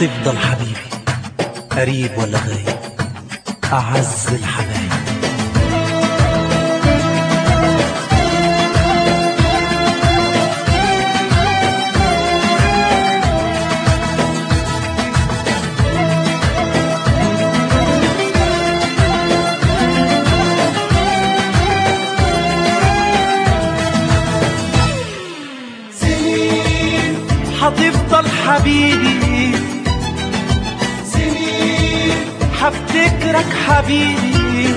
هتفضل حبيبي قريب ولا غايب أعز الحبايب سنين هتفضل حبيبي سنين هفتكرك حبيبي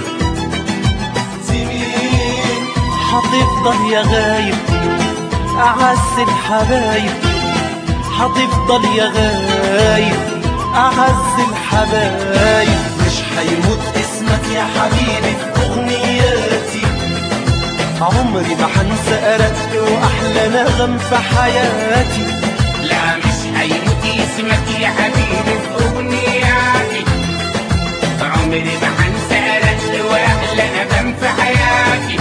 سنين هتفضل يا غايب أعز الحبايب هتفضل يا غايب أعز الحبايب مش هيموت اسمك يا حبيبي في أغنياتي عمري ما هنسى أرق وأحلى نغم في حياتي لا مش هيموت اسمك يا حبيبي في أغنياتي عمري ما هنسى رد وأحلى ندم في حياتي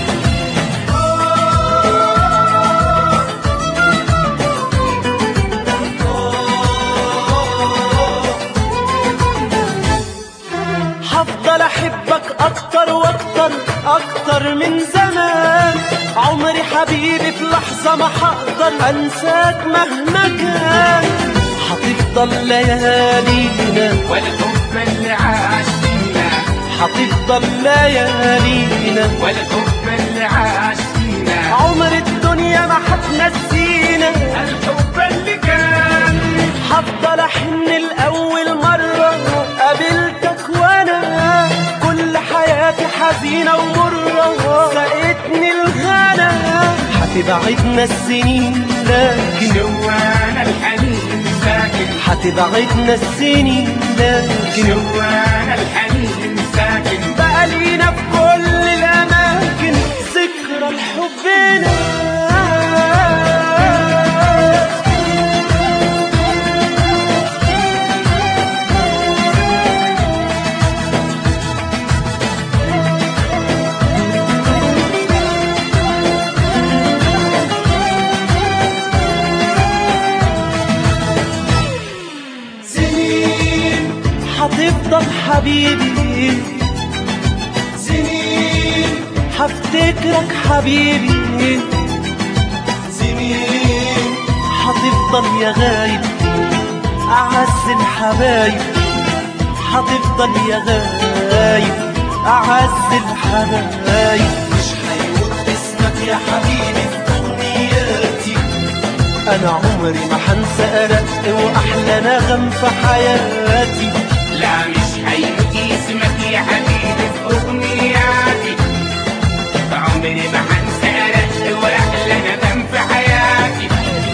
هفضل احبك اكتر واكتر اكتر من زمان عمري حبيبي في لحظة ما هقدر انساك مهما كان هتفضل ليالينا والحب اللي عاش فينا هتفضل ليالينا والحب اللي عاش فينا عمر الدنيا ما هتنسينا الحب اللي كان هفضل احن الاول مرة قابلتك وانا كل حياتي حزينة ومرة سقتني الغلا هتبعدنا السنين لكن جوانا الحنين ساكن هتبعدنا السنين لكن جوانا الحنين ساكن بقى لينا في كل الأماكن ذكرى لحبنا سنين هتفضل حبيبي سنين هفتكرك حبيبي سنين هتفضل يا غايب أعز الحبايب هتفضل يا غايب أعز الحبايب مش هيموت اسمك يا حبيبي في أغنياتي أنا عمري ما هنسى أرق وأحلى نغم في حياتي لا مش هيموت اسمك يا حبيبي في أغنياتي عمري ما هنسى رد وأحلى ندم في حياتي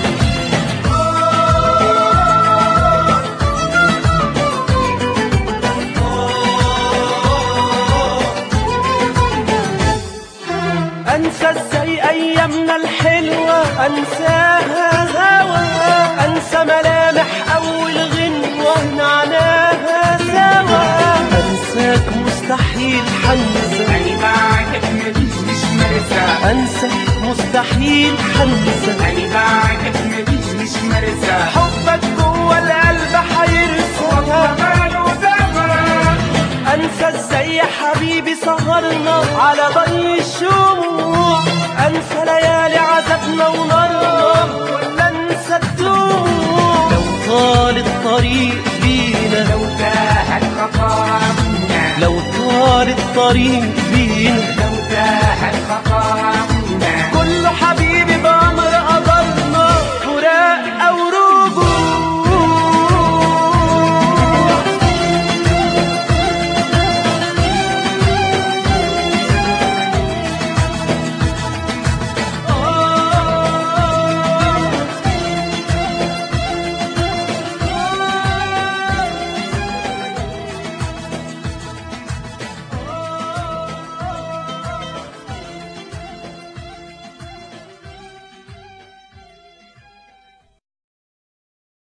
أنسى ازاي أيامنا الحلوة أنساها هوا أنسى ملامح أول غنوة نعناها سوا أنساك مستحيل حنسى أنا بعدك مفيش مرسى أنساك مستحيل حنسى أنا بعدك مفيش مرسى حبك جوه القلب حيرسى وماله دبر أنسى ازاي يا حبيبي سهرنا على ضي الشموع أنسى ليالي عذابنا ونارنا ولا أنسى الدموع لو طال الطريق بينا لو تاهت خطايانا لو طال الطريق بينا لو تاهت خطايانا